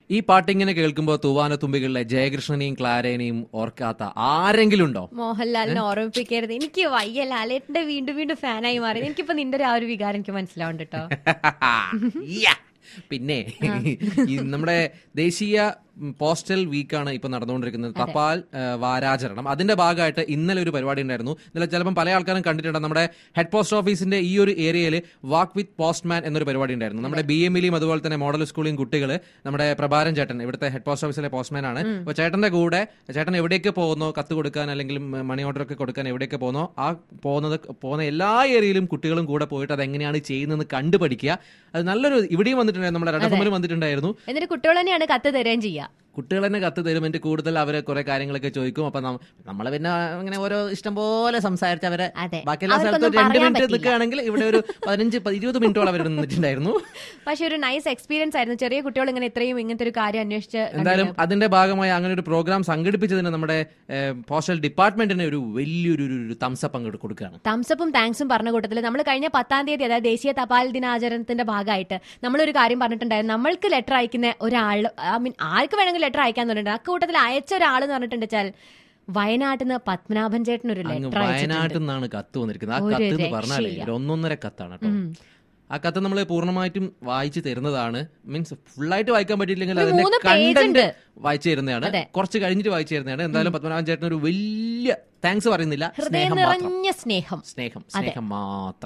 ഈ പാട്ടിങ്ങനെ കേൾക്കുമ്പോൾ തൂവാന തുമ്പികളിലെ ജയകൃഷ്ണനെയും ക്ലാരേനെയും ഓർക്കാത്ത ആരെങ്കിലും ഉണ്ടോ മോഹൻലാലിനെ ഓർമ്മിപ്പിക്കരുത് എനിക്ക് വയ്യ ലാലേട്ടന്റെ വീണ്ടും വീണ്ടും ഫാനായി മാറി എനിക്കിപ്പോ നിന്റെ ഒരു ആ ഒരു വികാരം എനിക്ക് മനസ്സിലാവുണ്ട് കേട്ടോ യ്യ. പിന്നെ ഈ നമ്മുടെ ദേശീയ ഉം, പോസ്റ്റൽ വീക്കാണ് ഇപ്പൊ നടന്നുകൊണ്ടിരിക്കുന്നത് തപാൽ ആ, വാരാചരണം അതിന്റെ ഭാഗമായിട്ട് ഇന്നലെ ഒരു പരിപാടി ഉണ്ടായിരുന്നു ഇന്നലെ ചിലപ്പം പല ആൾക്കാരും കണ്ടിട്ടുണ്ട് നമ്മുടെ ഹെഡ് പോസ്റ്റ് ഓഫീസിന്റെ ഈ ഒരു ഏരിയയിൽ വാക്ക് വിത്ത് പോസ്റ്റ്മാൻ എന്നൊരു പരിപാടി ഉണ്ടായിരുന്നു നമ്മുടെ ബി എം ഇലിയും അതുപോലെ തന്നെ മോഡൽ സ്കൂളിലും കുട്ടികൾ നമ്മുടെ പ്രഭാരൻ ചേട്ടൻ ഇവിടുത്തെ ഹെഡ് പോസ്റ്റ് ഓഫീസിലെ പോസ്റ്റ്മാൻ ആണ് അപ്പോൾ ചേട്ടന്റെ കൂടെ ചേട്ടൻ എവിടേക്ക് പോകുന്നോ കത്ത് കൊടുക്കാൻ അല്ലെങ്കിൽ മണി ഓർഡർ ഒക്കെ കൊടുക്കാൻ എവിടേക്ക് പോകുന്നോ ആ പോകുന്നത് പോകുന്ന എല്ലാ ഏരിയയിലും കുട്ടികളും കൂടെ പോയിട്ട് അത് എങ്ങനെയാണ് ചെയ്യുന്നതെന്ന് കണ്ടുപഠിക്കുക അത് നല്ലൊരു ഇവിടെയും വന്നിട്ടുണ്ടായിരുന്നു നമ്മുടെ റെഡഫമിലും വന്നിട്ടുണ്ടായിരുന്നു എന്നിട്ട് കുട്ടികൾ തന്നെയാണ് കത്ത് തരുകയും ചെയ്യുക കുട്ടികൾ തന്നെ കത്ത് തരും എന്നിട്ട് കൂടുതൽ അവരെ കുറെ കാര്യങ്ങളൊക്കെ ചോദിക്കും അപ്പൊ നമ്മൾ പിന്നെ അങ്ങനെ ഓരോ ഇഷ്ടം പോലെ സംസാരിച്ച് അവരെ അതെ. ബാക്കിയെല്ലാ സ്ഥലത്തും അവർക്കൊന്നും രണ്ട് പറയാൻ മിനിറ്റ് പറ്റില്ല. നിൽക്കുകയാണെങ്കിൽ ഇവിടെ ഒരു പതിനഞ്ച് പ- ഇരുപത് മിനിറ്റോളം അവർ നിന്നിട്ടുണ്ടായിരുന്നു പക്ഷെ ഒരു നൈസ് എക്സ്പീരിയൻസ് ആയിരുന്നു ചെറിയ കുട്ടികൾ ഇങ്ങനെ ഇത്രയും ഇങ്ങനത്തെ ഒരു കാര്യം അന്വേഷിച്ച് എന്തായാലും അതിന്റെ ഭാഗമായി അങ്ങനെ ഒരു പ്രോഗ്രാം സംഘടിപ്പിച്ചതിന് നമ്മുടെ പോസ്റ്റൽ ഡിപ്പാർട്ട്മെന്റിന് ഒരു വലിയൊരു ഒരു തംസപ്പ് അങ്ങോട്ട് കൊടുക്കുകയാണ് തംസപ്പും താങ്ക്സും പറഞ്ഞ കൂട്ടത്തിൽ നമ്മൾ കഴിഞ്ഞ പത്താം തീയതി അതായത് ദേശീയ തപാൽ ദിനാചരണത്തിന്റെ ഭാഗമായിട്ട് നമ്മളൊരു കാര്യം പറഞ്ഞിട്ടുണ്ടായിരുന്നു നമ്മൾക്ക് ലെറ്റർ അയക്കുന്ന ഒരാൾ ഐ മീൻ ആർക്ക് വേണമെങ്കിൽ ലെറ്റർ അയക്കാൻ പറഞ്ഞിട്ടുണ്ട് ആ കൂട്ടത്തിൽ അയച്ച ഒരാൾ എന്ന് പറഞ്ഞിട്ടുണ്ട് വെച്ചാൽ വയനാട്ടിൽ നിന്ന് പത്മനാഭൻ ചേട്ടൻ ഒരു അങ്ങ് ലെറ്റർ വയനാട്ടിൽ അയച്ചിട്ടുണ്ട് നിന്നാണ് കത്ത് വന്നിരിക്കുന്നത് ആ ഒരു കത്ത് എന്ന് പറഞ്ഞാലേ രക്ഷയില്ല. ഒരു ഒന്നൊന്നര കത്താണ് കേട്ടോ ആ കത്ത് നമ്മൾ പൂർണ്ണമായിട്ടും വായിച്ചു തരുന്നതാണ് മീൻസ് ഫുള്ളായിട്ട് വായിക്കാൻ പറ്റിയില്ലെങ്കിൽ ഒരു അതിന്റെ മൂന്ന് page കണ്ടന്റ് ഉണ്ട്. വായിച്ചു തരുന്നതാണ് അതെ. കുറച്ച് കഴിഞ്ഞിട്ട് വായിച്ചു തരുന്നതാണ് എന്തായാലും പത്മനാഭൻ ചേട്ടൻ ഒരു വലിയ താങ്ക്സ് പറയുന്നില്ല ഹൃദയം സ്നേഹം മാത്രം നിറഞ്ഞ സ്നേഹം സ്നേഹം സ്നേഹം മാത്രം